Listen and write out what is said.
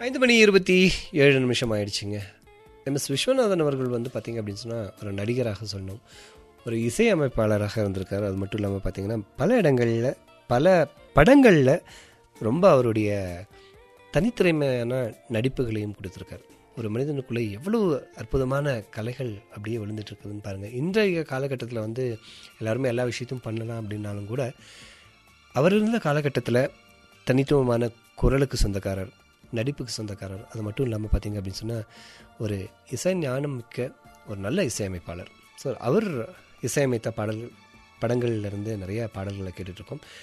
ஐந்து மணி இருபத்தி ஏழு நிமிஷம் ஆயிடுச்சுங்க எம்எஸ் விஸ்வநாதன் அவர்கள் வந்து பார்த்தீங்க அப்படின்னு சொன்னால் ஒரு நடிகராக சொல்லணும் ஒரு இசையமைப்பாளராக இருந்திருக்காரு அது மட்டும் இல்லாமல் பார்த்தீங்கன்னா பல இடங்களில் பல படங்களில் ரொம்ப அவருடைய தனித்திறமையான நடிப்புகளையும் கொடுத்துருக்காரு ஒரு மனிதனுக்குள்ளே எவ்வளவு அற்புதமான கலைகள் அப்படியே விழுந்துட்டு இருக்குதுன்னு பாருங்கள் இன்றைய காலகட்டத்தில் வந்து எல்லாருமே எல்லா விஷயத்தையும் பண்ணலாம் அப்படின்னாலும் கூட அவர் இருந்த காலகட்டத்தில் தனித்துவமான குரலுக்கு சொந்தக்காரர் நடிப்புக்கு சொந்தக்காரர் அது மட்டும் இல்லாமல் பார்த்தீங்க அப்படின்னு சொன்னால் ஒரு இசை ஞானம் மிக்க ஒரு நல்ல இசையமைப்பாளர் ஸோ அவர் இசையமைத்த பாடல்கள் படங்கள்லேருந்து நிறைய பாடல்களை கேட்டுட்ருக்கோம்